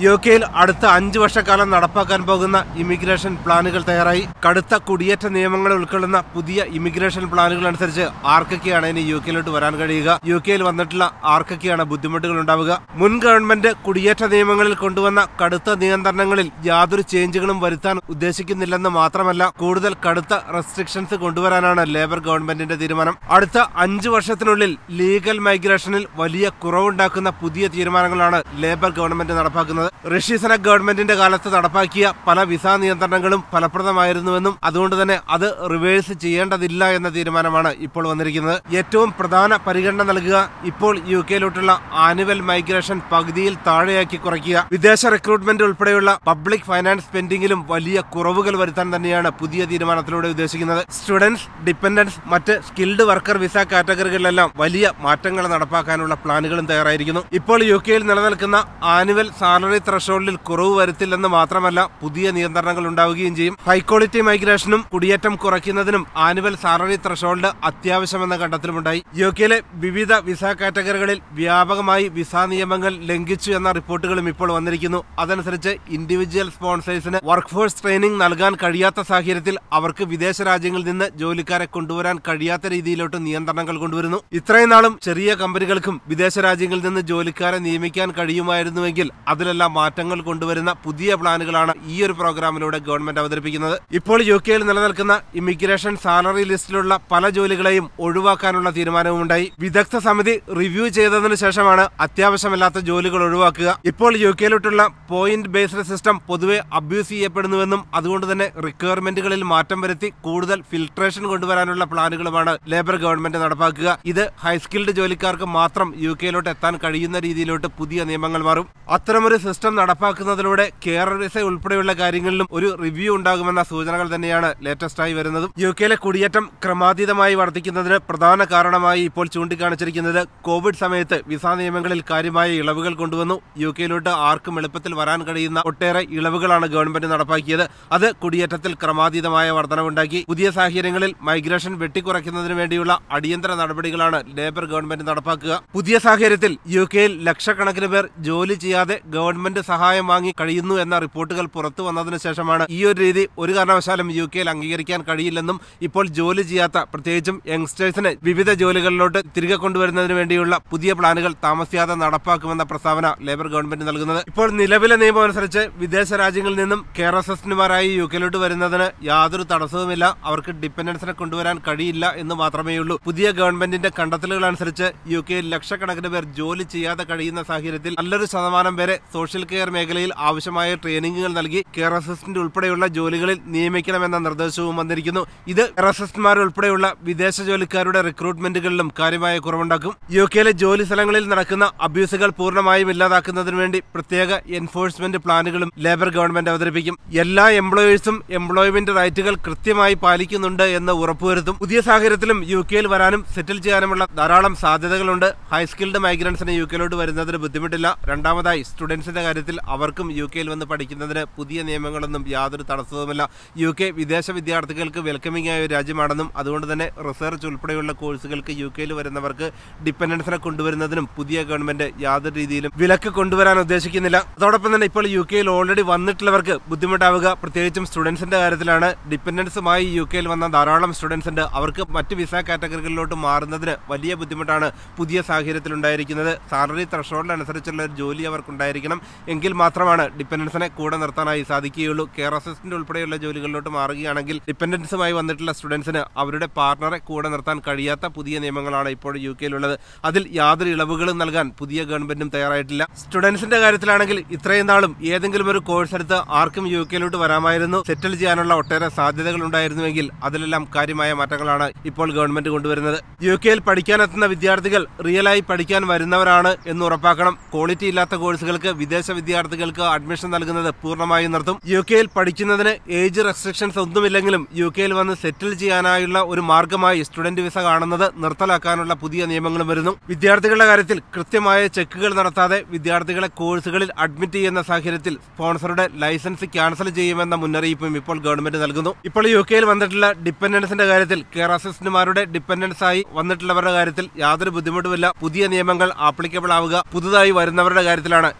U കെയിൽ അടുത്ത അഞ്ചു വർഷക്കാലം നടപ്പാക്കാൻ പോകുന്ന ഇമിഗ്രേഷൻ പ്ലാനുകൾ തയ്യാറായി കടുത്ത കുടിയേറ്റ നിയമങ്ങൾ ഉൾക്കൊള്ളുന്ന പുതിയ ഇമിഗ്രേഷൻ പ്ലാനുകൾ അനുസരിച്ച് ആർക്കൊക്കെയാണ് ഇനി യു കെയിലോട്ട് വരാൻ കഴിയുക യു കെയിൽ വന്നിട്ടുള്ള ആർക്കൊക്കെയാണ് ബുദ്ധിമുട്ടുകൾ ഉണ്ടാവുക മുൻ ഗവൺമെന്റ് കുടിയേറ്റ നിയമങ്ങളിൽ കൊണ്ടുവന്ന കടുത്ത നിയന്ത്രണങ്ങളിൽ യാതൊരു ചേഞ്ചുകളും വരുത്താൻ ഉദ്ദേശിക്കുന്നില്ലെന്ന് മാത്രമല്ല കൂടുതൽ കടുത്ത റെസ്ട്രിക്ഷൻസ് കൊണ്ടുവരാനാണ് ലേബർ ഗവൺമെന്റിന്റെ തീരുമാനം അടുത്ത അഞ്ചു വർഷത്തിനുള്ളിൽ ലീഗൽ മൈഗ്രേഷനിൽ വലിയ കുറവുണ്ടാക്കുന്ന പുതിയ തീരുമാനങ്ങളാണ് ലേബർ ഗവൺമെന്റ് നടപ്പാക്കുന്നത് ഋഷി സനക് ഗവൺമെന്റിന്റെ കാലത്ത് നടപ്പാക്കിയ പല വിസ നിയന്ത്രണങ്ങളും ഫലപ്രദമായിരുന്നുവെന്നും അതുകൊണ്ട് തന്നെ അത് റിവേഴ്സ് ചെയ്യേണ്ടതില്ല എന്ന തീരുമാനമാണ് ഇപ്പോൾ വന്നിരിക്കുന്നത് ഏറ്റവും പ്രധാന പരിഗണന നൽകുക ഇപ്പോൾ യു കെയിലോട്ടുള്ള ആനുവൽ മൈഗ്രേഷൻ പകുതിയിൽ താഴെയാക്കി കുറയ്ക്കുക വിദേശ റിക്രൂട്ട്മെന്റ് ഉൾപ്പെടെയുള്ള പബ്ലിക് ഫൈനാൻസ് സ്പെൻഡിങ്ങിലും വലിയ കുറവുകൾ വരുത്താൻ തന്നെയാണ് പുതിയ തീരുമാനത്തിലൂടെ ഉദ്ദേശിക്കുന്നത് സ്റ്റുഡൻസ് ഡിപ്പെൻഡൻസ് മറ്റ് സ്കിൽഡ് വർക്കർ വിസ കാറ്റഗറികളിലെല്ലാം വലിയ മാറ്റങ്ങൾ നടപ്പാക്കാനുള്ള പ്ലാനുകളും തയ്യാറായിരിക്കുന്നു ഇപ്പോൾ യു കെയിൽ നിലനിൽക്കുന്ന ആനുവൽ സാലറി ത്രഷോൾഡിൽ കുറവ് വരുത്തില്ലെന്ന് മാത്രമല്ല പുതിയ നിയന്ത്രണങ്ങൾ ഉണ്ടാവുകയും ചെയ്യും ഹൈ ക്വാളിറ്റി മൈഗ്രേഷനും കുടിയേറ്റം കുറയ്ക്കുന്നതിനും ആനുവൽ സാലറി ത്രഷോൾഡ് അത്യാവശ്യമെന്ന കണ്ടെത്തലുമുണ്ടായി യു കെയിലെ വിവിധ വിസ കാറ്റഗറികളിൽ വ്യാപകമായി വിസ നിയമങ്ങൾ ലംഘിച്ചു എന്ന റിപ്പോർട്ടുകളും ഇപ്പോൾ വന്നിരിക്കുന്നു അതനുസരിച്ച് ഇൻഡിവിജ്വൽ സ്പോൺസേഴ്സിന് വർക്ക് ഫോഴ്സ് ട്രെയിനിംഗ് നൽകാൻ കഴിയാത്ത സാഹചര്യത്തിൽ അവർക്ക് വിദേശ രാജ്യങ്ങളിൽ നിന്ന് ജോലിക്കാരെ കൊണ്ടുവരാൻ കഴിയാത്ത രീതിയിലോട്ട് നിയന്ത്രണങ്ങൾ കൊണ്ടുവരുന്നു ഇത്രയും നാളും ചെറിയ കമ്പനികൾക്കും വിദേശ രാജ്യങ്ങളിൽ നിന്ന് ജോലിക്കാരെ നിയമിക്കാൻ കഴിയുമായിരുന്നുവെങ്കിൽ അതിലെല്ലാം മാറ്റങ്ങൾ കൊണ്ടുവരുന്ന പുതിയ പ്ലാനുകളാണ് ഈ ഒരു പ്രോഗ്രാമിലൂടെ ഗവൺമെന്റ് അവതരിപ്പിക്കുന്നത് ഇപ്പോൾ യു കെയിൽ നിലനിൽക്കുന്ന ഇമിഗ്രേഷൻ സാലറി ലിസ്റ്റിലുള്ള പല ജോലികളെയും ഒഴിവാക്കാനുള്ള തീരുമാനവുമുണ്ടായി വിദഗ്ധ സമിതി റിവ്യൂ ചെയ്തതിനു ശേഷമാണ് അത്യാവശ്യമല്ലാത്ത ജോലികൾ ഒഴിവാക്കുക ഇപ്പോൾ യു കെയിലോട്ടുള്ള പോയിന്റ് ബേസ്ഡ് സിസ്റ്റം പൊതുവെ അബ്യൂസ് ചെയ്യപ്പെടുന്നുവെന്നും അതുകൊണ്ട് തന്നെ റിക്വയർമെന്റുകളിൽ മാറ്റം വരുത്തി കൂടുതൽ ഫിൽട്രേഷൻ കൊണ്ടുവരാനുള്ള പ്ലാനുകളുമാണ് ലേബർ ഗവൺമെന്റ് നടപ്പാക്കുക ഇത് ഹൈസ്കിൽഡ് ജോലിക്കാർക്ക് മാത്രം യു കെയിലോട്ട് എത്താൻ കഴിയുന്ന രീതിയിലോട്ട് പുതിയ നിയമങ്ങൾ മാറും അത്തരമൊരു സിസ്റ്റം നടപ്പാക്കുന്നതിലൂടെ കെയർ വിസ ഉൾപ്പെടെയുള്ള കാര്യങ്ങളിലും ഒരു റിവ്യൂ ഉണ്ടാകുമെന്ന സൂചനകൾ തന്നെയാണ് ലേറ്റസ്റ്റ് ആയി വരുന്നതും യു കെയിലെ കുടിയേറ്റം ക്രമാതീതമായി വർദ്ധിക്കുന്നതിന് പ്രധാന കാരണമായി ഇപ്പോൾ ചൂണ്ടിക്കാണിച്ചിരിക്കുന്നത് കോവിഡ് സമയത്ത് വിസ നിയമങ്ങളിൽ കാര്യമായ ഇളവുകൾ കൊണ്ടുവന്നു യു കെയിലോട്ട് ആർക്കും എളുപ്പത്തിൽ വരാൻ കഴിയുന്ന ഒട്ടേറെ ഇളവുകളാണ് ഗവൺമെന്റ് നടപ്പാക്കിയത് അത് കുടിയേറ്റത്തിൽ ക്രമാതീതമായ വർധനവുണ്ടാക്കി പുതിയ സാഹചര്യങ്ങളിൽ മൈഗ്രേഷൻ വെട്ടിക്കുറയ്ക്കുന്നതിന് വേണ്ടിയുള്ള അടിയന്തര നടപടികളാണ് ലേബർ ഗവൺമെന്റ് നടപ്പാക്കുക പുതിയ സാഹചര്യത്തിൽ യു കെയിൽ ലക്ഷക്കണക്കിന് പേർ ജോലി ചെയ്യാതെ ഗവൺമെന്റ് സഹായം വാങ്ങി കഴിയുന്നു എന്ന റിപ്പോർട്ടുകൾ പുറത്തു വന്നതിന് ശേഷമാണ് ഈ ഒരു രീതി ഒരു കാരണവശാലും യു കെയിൽ അംഗീകരിക്കാൻ കഴിയില്ലെന്നും ഇപ്പോൾ ജോലി ചെയ്യാത്ത പ്രത്യേകിച്ചും യങ്സ്റ്റേഴ്സിനെ വിവിധ ജോലികളിലോട്ട് തിരികെ കൊണ്ടുവരുന്നതിന് വേണ്ടിയുള്ള പുതിയ പ്ലാനുകൾ താമസിയാതെ നടപ്പാക്കുമെന്ന പ്രസ്താവന ലേബർ ഗവൺമെന്റ് നൽകുന്നത് ഇപ്പോൾ നിലവിലെ നിയമം അനുസരിച്ച് വിദേശ രാജ്യങ്ങളിൽ നിന്നും കെയർ അസിസ്റ്റന്റുമാരായി യു കെയിലോട്ട് വരുന്നതിന് യാതൊരു തടസ്സവുമില്ല അവർക്ക് ഡിപ്പെൻഡൻസിനെ കൊണ്ടുവരാൻ കഴിയില്ല എന്ന് മാത്രമേ ഉള്ളൂ പുതിയ ഗവൺമെന്റിന്റെ കണ്ടെത്തലുകൾ അനുസരിച്ച് യു കെയിൽ ലക്ഷക്കണക്കിന് പേർ ജോലി ചെയ്യാതെ കഴിയുന്ന സാഹചര്യത്തിൽ നല്ലൊരു ശതമാനം പേരെ സോഷ്യൽ കെയർ മേഖലയിൽ ആവശ്യമായ ട്രെയിനിങ്ങുകൾ നൽകി കെയർ അസിസ്റ്റന്റ് ഉൾപ്പെടെയുള്ള ജോലികളിൽ നിയമിക്കണമെന്ന നിർദ്ദേശവും വന്നിരിക്കുന്നു ഇത് കെയർ അസിസ്റ്റന്റുമാർ ഉൾപ്പെടെയുള്ള വിദേശ ജോലിക്കാരുടെ റിക്രൂട്ട്മെന്റുകളിലും കാര്യമായ കുറവുണ്ടാക്കും യു കെയിലെ ജോലി സ്ഥലങ്ങളിൽ നടക്കുന്ന അബ്യൂസുകൾ പൂർണ്ണമായും ഇല്ലാതാക്കുന്നതിന് വേണ്ടി പ്രത്യേക എൻഫോഴ്സ്മെന്റ് പ്ലാനുകളും ലേബർ ഗവൺമെന്റ് അവതരിപ്പിക്കും എല്ലാ എംപ്ലോയേഴ്സും എംപ്ലോയ്മെന്റ് റൈറ്റുകൾ കൃത്യമായി പാലിക്കുന്നുണ്ട് എന്ന് ഉറപ്പുവരുത്തും പുതിയ സാഹചര്യത്തിലും യു കെയിൽ വരാനും സെറ്റിൽ ചെയ്യാനുമുള്ള ധാരാളം സാധ്യതകളുണ്ട് ഹൈസ്കിൽഡ് മൈഗ്രൻസിന് യു കെയിലോട്ട് വരുന്നതിന് ബുദ്ധിമുട്ടില്ല രണ്ടാമതായി സ്റ്റുഡൻസിന്റെ കാര്യത്തിൽ അവർക്കും യു കെയിൽ വന്ന് പഠിക്കുന്നതിന് പുതിയ നിയമങ്ങളൊന്നും യാതൊരു തടസ്സവുമില്ല യു കെ വിദേശ വിദ്യാർത്ഥികൾക്ക് വെൽക്കമിംഗ് ആയ ഒരു രാജ്യമാണെന്നും അതുകൊണ്ട് തന്നെ റിസർച്ച് ഉൾപ്പെടെയുള്ള കോഴ്സുകൾക്ക് യു കെയിൽ വരുന്നവർക്ക് ഡിപ്പെൻഡൻസിനെ കൊണ്ടുവരുന്നതിനും പുതിയ ഗവൺമെന്റ് യാതൊരു രീതിയിലും വിലക്ക് കൊണ്ടുവരാൻ ഉദ്ദേശിക്കുന്നില്ല അതോടൊപ്പം തന്നെ ഇപ്പോൾ യു കെയിൽ ഓൾറെഡി വന്നിട്ടുള്ളവർക്ക് ബുദ്ധിമുട്ടാവുക പ്രത്യേകിച്ചും സ്റ്റുഡൻസിന്റെ കാര്യത്തിലാണ് ഡിപ്പെൻഡൻസുമായി യു കെയിൽ വന്ന ധാരാളം സ്റ്റുഡൻസ് ഉണ്ട് അവർക്ക് മറ്റ് വിസ കാറ്റഗറികളിലോട്ട് മാറുന്നതിന് വലിയ ബുദ്ധിമുട്ടാണ് പുതിയ സാഹചര്യത്തിൽ ഉണ്ടായിരിക്കുന്നത് സാലറി ത്രഷോൾഡ് അനുസരിച്ചുള്ള ഒരു ജോലി അവർക്കുണ്ടായിരിക്കണം എങ്കിൽ മാത്രമാണ് ഡിപ്പെൻഡൻസിനെ കൂടെ നിർത്താനായി സാധിക്കുകയുള്ളൂ കെയർ അസിസ്റ്റന്റ് ഉൾപ്പെടെയുള്ള ജോലികളിലോട്ട് മാറുകയാണെങ്കിൽ ഡിപ്പെൻഡൻസുമായി വന്നിട്ടുള്ള സ്റ്റുഡൻസിന് അവരുടെ പാർട്ണറെ കൂടെ നിർത്താൻ കഴിയാത്ത പുതിയ നിയമങ്ങളാണ് ഇപ്പോൾ യു കെയിലുള്ളത് അതിൽ യാതൊരു ഇളവുകളും നൽകാൻ പുതിയ ഗവൺമെന്റും തയ്യാറായിട്ടില്ല സ്റ്റുഡൻസിന്റെ കാര്യത്തിലാണെങ്കിൽ ഇത്രയും നാളും ഏതെങ്കിലും ഒരു കോഴ്സ് എടുത്ത് ആർക്കും യു കെയിലോട്ട് വരാമായിരുന്നു സെറ്റിൽ ചെയ്യാനുള്ള ഒട്ടേറെ സാധ്യതകൾ ഉണ്ടായിരുന്നുവെങ്കിൽ അതിലെല്ലാം കാര്യമായ മാറ്റങ്ങളാണ് ഇപ്പോൾ ഗവൺമെന്റ് കൊണ്ടുവരുന്നത് യു കെയിൽ പഠിക്കാനെത്തുന്ന വിദ്യാർത്ഥികൾ റിയലായി പഠിക്കാൻ വരുന്നവരാണ് എന്ന് ഉറപ്പാക്കണം ക്വാളിറ്റി ഇല്ലാത്ത കോഴ്സുകൾക്ക് വിദേശ വിദ്യാർത്ഥികൾക്ക് അഡ്മിഷൻ നൽകുന്നത് പൂർണ്ണമായും നിർത്തും യു കെയിൽ പഠിക്കുന്നതിന് ഏജ് റെസ്ട്രിക്ഷൻസ് ഒന്നുമില്ലെങ്കിലും യു കെയിൽ വന്ന് സെറ്റിൽ ചെയ്യാനായുള്ള ഒരു മാർഗമായി സ്റ്റുഡന്റ് വിസ കാണുന്നത് നിർത്തലാക്കാനുള്ള പുതിയ നിയമങ്ങളും വരുന്നു വിദ്യാർത്ഥികളുടെ കാര്യത്തിൽ കൃത്യമായ ചെക്കുകൾ നടത്താതെ വിദ്യാർത്ഥികളെ കോഴ്സുകളിൽ അഡ്മിറ്റ് ചെയ്യുന്ന സാഹചര്യത്തിൽ സ്പോൺസറുടെ ലൈസൻസ് ക്യാൻസൽ ചെയ്യുമെന്ന മുന്നറിയിപ്പും ഇപ്പോൾ ഗവൺമെന്റ് നൽകുന്നു ഇപ്പോൾ യു കെയിൽ വന്നിട്ടുള്ള ഡിപ്പെൻഡൻസിന്റെ കാര്യത്തിൽ കെയർ അസിസ്റ്റന്റുമാരുടെ ഡിപ്പെൻഡൻസ് ആയി വന്നിട്ടുള്ളവരുടെ കാര്യത്തിൽ യാതൊരു ബുദ്ധിമുട്ടുമില്ല പുതിയ നിയമങ്ങൾ ആപ്ലിക്കബിൾ ആവുക പുതുതായി വരുന്നവരുടെ കാര്യത്തിലാണ് ഇപ്പോൾ യു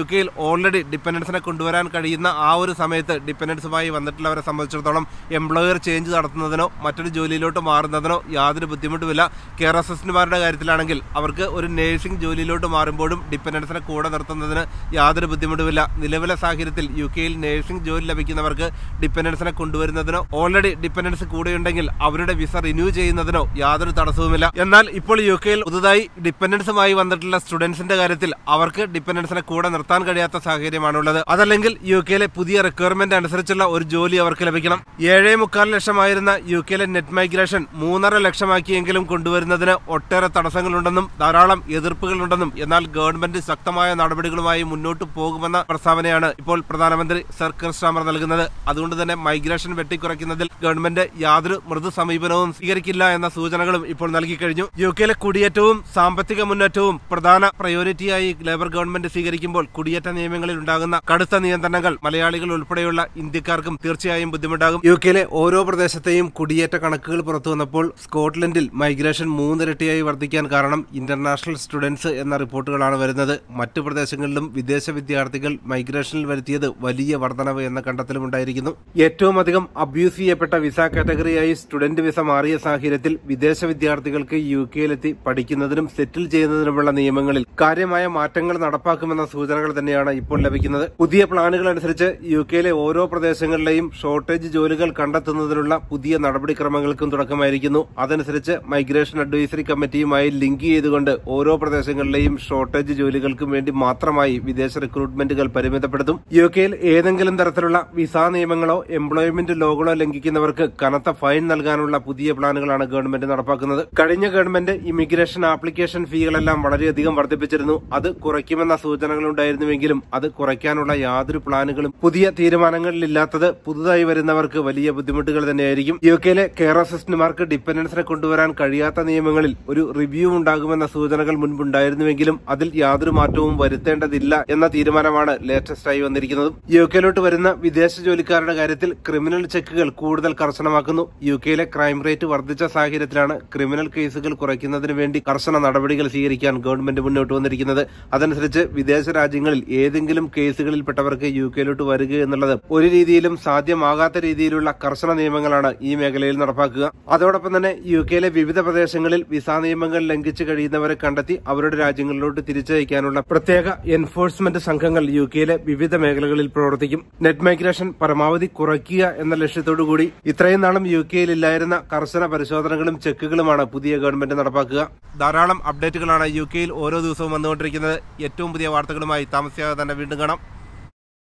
കെയിൽ ഓൾറെഡി ഡിപ്പെൻഡൻസിനെ കൊണ്ടുവരാൻ കഴിയുന്ന ആ ഒരു സമയത്ത് ഡിപ്പെൻഡൻസുമായി വന്നിട്ടുള്ളവരെ സംബന്ധിച്ചിടത്തോളം എംപ്ലോയർ ചേഞ്ച് നടത്തുന്നതിനോ മറ്റൊരു ജോലിയിലോട്ട് മാറുന്നതിനോ യാതൊരു ബുദ്ധിമുട്ടുമില്ല കെയർ അസിസ്റ്റന്റുമാരുടെ കാര്യത്തിലാണെങ്കിൽ അവർക്ക് ഒരു നേഴ്സിംഗ് ജോലിയിലോട്ട് മാറുമ്പോഴും ഡിപ്പെൻഡൻസിനെ കൂടെ നിർത്തുന്നതിന് യാതൊരു ബുദ്ധിമുട്ടുമില്ല നിലവിലെ സാഹചര്യത്തിൽ യു കെയിൽ നേഴ്സിംഗ് ജോലി ലഭിക്കുന്നവർക്ക് ഡിപ്പെൻഡൻസിനെ കൊണ്ടുവരുന്നതിനോ ഓൾറെഡി ഡിപ്പെൻഡൻസ് കൂടെയുണ്ടെങ്കിൽ അവരുടെ വിസ റിന്യൂ ചെയ്യുന്നതിനോ യാതൊരു തടസ്സവുമില്ല എന്നാൽ ഇപ്പോൾ യു കെയിൽ പുതുതായി ഡിപ്പെൻഡൻസുമായി വന്നിട്ടുള്ള സ്റ്റുഡൻസിന്റെ കാര്യത്തിൽ അവർക്ക് ഡിപ്പെൻഡൻസിനെ കൂടെ നിർത്താൻ കഴിയാത്ത സാഹചര്യമാണുള്ളത് അതല്ലെങ്കിൽ യു കെയിലെ പുതിയ റിക്വയർമെന്റ് അനുസരിച്ചുള്ള ഒരു ജോലി അവർക്ക് ലഭിക്കണം ഏഴേ മുക്കാൽ ലക്ഷമായിരുന്ന യു കെയിലെ നെറ്റ് മൈഗ്രേഷൻ മൂന്നര ലക്ഷമാക്കിയെങ്കിലും കൊണ്ടുവരുന്നതിന് ഒട്ടേറെ തടസ്സങ്ങളുണ്ടെന്നും ധാരാളം എതിർപ്പുകളുണ്ടെന്നും എന്നാൽ ഗവൺമെന്റ് ശക്തമായ നടപടികളുമായി മുന്നോട്ട് പോകുമെന്ന പ്രസ്താവനയാണ് ഇപ്പോൾ പ്രധാനമന്ത്രി സർ കെർ സ്റ്റാമർ നൽകുന്നത് അതുകൊണ്ട് തന്നെ മൈഗ്രേഷൻ വെട്ടിക്കുറയ്ക്കുന്നതിൽ ഗവൺമെന്റ് യാതൊരു മൃദു സമീപനവും സ്വീകരിക്കില്ല എന്ന സൂചനകളും ഇപ്പോൾ നൽകി കഴിഞ്ഞു യു കെയിലെ കുടിയേറ്റവും സാമ്പത്തിക മുന്നേറ്റവും പ്രധാന പ്രയോറിറ്റിയായി ലേബർ ഗവൺമെന്റ് സ്വീകരിക്കുമ്പോൾ കുടിയേറ്റ നിയമങ്ങളിൽ ഉണ്ടാകുന്ന കടുത്ത നിയന്ത്രണങ്ങൾ മലയാളികൾ ഉൾപ്പെടെയുള്ള ഇന്ത്യക്കാർക്കും തീർച്ചയായും ബുദ്ധിമുട്ടാകും യു കെയിലെ ഓരോ പ്രദേശത്തെയും കുടിയേറ്റ കണക്കുകൾ പുറത്തു വന്നപ്പോൾ സ്കോട്ട്ലൻഡിൽ മൈഗ്രേഷൻ മൂന്നിരട്ടിയായി വർദ്ധിക്കാൻ കാരണം ഇന്റർനാഷണൽ സ്റ്റുഡൻസ് എന്ന റിപ്പോർട്ടുകളാണ് വരുന്നത് മറ്റു പ്രദേശങ്ങളിലും വിദേശ വിദ്യാർത്ഥികൾ മൈഗ്രേഷനിൽ വരുത്തിയത് വലിയ വർധനവ് എന്ന കണ്ടെത്തലും ഉണ്ടായിരിക്കുന്നു ഏറ്റവും അധികം അബ്യൂസ് ചെയ്യപ്പെട്ട വിസ കാറ്റഗറിയായി സ്റ്റുഡന്റ് വിസ മാറിയ സാഹചര്യത്തിൽ വിദേശ വിദ്യാർത്ഥികൾക്ക് യു കെയിലെത്തി പഠിക്കുന്നതിനും സെറ്റിൽ ചെയ്യുന്നതിനുമുള്ള നിയമങ്ങളിൽ കാര്യമായ മാറ്റങ്ങൾ നടപ്പാക്കുമെന്ന സൂചനകൾ തന്നെയാണ് ഇപ്പോൾ ലഭിക്കുന്നത് പുതിയ പ്ലാനുകൾ അനുസരിച്ച് യു കെയിലെ ഓരോ പ്രദേശങ്ങളിലെയും ഷോർട്ടേജ് ജോലികൾ കണ്ടെത്തുന്നതിനുള്ള പുതിയ നടപടിക്രമങ്ങൾക്കും തുടക്കമായിരിക്കുന്നു അതനുസരിച്ച് മൈഗ്രേഷൻ അഡ്വൈസറി കമ്മിറ്റിയുമായി ലിങ്ക് ചെയ്തുകൊണ്ട് ഓരോ പ്രദേശങ്ങളിലെയും ഷോർട്ടേജ് ജോലികൾക്കും വേണ്ടി മാത്രമായി വിദേശ റിക്രൂട്ട്മെന്റുകൾ പരിമിതപ്പെടുത്തും യു കെയിൽ ഏതെങ്കിലും തരത്തിലുള്ള വിസ നിയമങ്ങളോ എംപ്ലോയ്മെന്റ് ലോകളോ ലംഘിക്കുന്നവർക്ക് കനത്ത ഫൈൻ നൽകാനുള്ള പുതിയ പ്ലാനുകളാണ് ഗവൺമെന്റ് നടപ്പാക്കുന്നത് കഴിഞ്ഞ ഗവൺമെന്റ് ഇമിഗ്രേഷൻ ആപ്ലിക്കേഷൻ ഫീകളെല്ലാം വളരെയധികം വർദ്ധിപ്പിച്ചിരുന്നു അത് കുറയ്ക്കുമെന്ന സൂചനകളുണ്ടായിരുന്നുവെങ്കിലും അത് കുറയ്ക്കാനുള്ള യാതൊരു പ്ലാനുകളും പുതിയ തീരുമാനങ്ങളിലില്ലാത്തത് പുതുതായി വരുന്നവർക്ക് വലിയ ബുദ്ധിമുട്ടുകൾ തന്നെയായിരിക്കും യു കെയിലെ കെയർ അസിസ്റ്റന്റുമാർക്ക് ഡിപ്പെൻഡൻസിനെ കൊണ്ടുവരാൻ കഴിയാത്ത നിയമങ്ങളിൽ ഒരു റിവ്യൂ ഉണ്ടാകുമെന്ന സൂചനകൾ മുൻപുണ്ടായിരുന്നുവെങ്കിലും അതിൽ യാതൊരു മാറ്റവും വരുത്തേണ്ടതില്ല എന്ന തീരുമാനമാണ് ലേറ്റസ്റ്റ് ആയി വന്നിരിക്കുന്നത് യു കെയിലോട്ട് വരുന്ന വിദേശ ജോലിക്കാരുടെ കാര്യത്തിൽ ക്രിമിനൽ ചെക്കുകൾ കൂടുതൽ കർശനമാക്കുന്നു യു കെയിലെ ക്രൈം റേറ്റ് വർദ്ധിച്ച സാഹചര്യത്തിലാണ് ക്രിമിനൽ കേസുകൾ കുറയ്ക്കുന്നതിന് വേണ്ടി കർശന നടപടികൾ സ്വീകരിക്കാൻ ഗവൺമെന്റ് മുന്നോട്ട് വന്നിരിക്കുന്നത് അതനുസരിച്ച് വിദേശ രാജ്യങ്ങളിൽ ഏതെങ്കിലും കേസുകളിൽപ്പെട്ടവർക്ക് യു കെയിലോട്ട് വരിക എന്നുള്ളത് ഒരു രീതിയിലും സാധ്യമാകാത്ത രീതിയിലുള്ള കർശന നിയമങ്ങളാണ് ഈ മേഖലയിൽ നടപ്പാക്കുക അതോടൊപ്പം തന്നെ യു കെയിലെ വിവിധ പ്രദേശങ്ങളിൽ വിസ നിയമങ്ങൾ ലംഘിച്ചു കഴിയുന്നവരെ കണ്ടെത്തി അവരുടെ രാജ്യങ്ങളിലോട്ട് തിരിച്ചയക്കാനുള്ള പ്രത്യേക എൻഫോഴ്സ്മെന്റ് സംഘങ്ങൾ യു കെയിലെ വിവിധ മേഖലകളിൽ പ്രവർത്തിക്കും നെറ്റ് മൈഗ്രേഷൻ പരമാവധി കുറയ്ക്കുക എന്ന ലക്ഷ്യത്തോടുകൂടി ഇത്രയും നാളും യു കെയിൽ ഇല്ലായിരുന്ന കർശന പരിശോധനകളും ചെക്കുകളുമാണ് പുതിയ ഗവൺമെന്റ് നടപ്പാക്കുക ധാരാളം അപ്ഡേറ്റുകളാണ് യു കെയിൽ ഓരോ ദിവസവും വന്നുകൊണ്ടിരിക്കുന്നത് ഏറ്റവും പുതിയ വാർത്തകളുമായി താമസിയാതെ തന്നെ വീണ്ടും കാണാം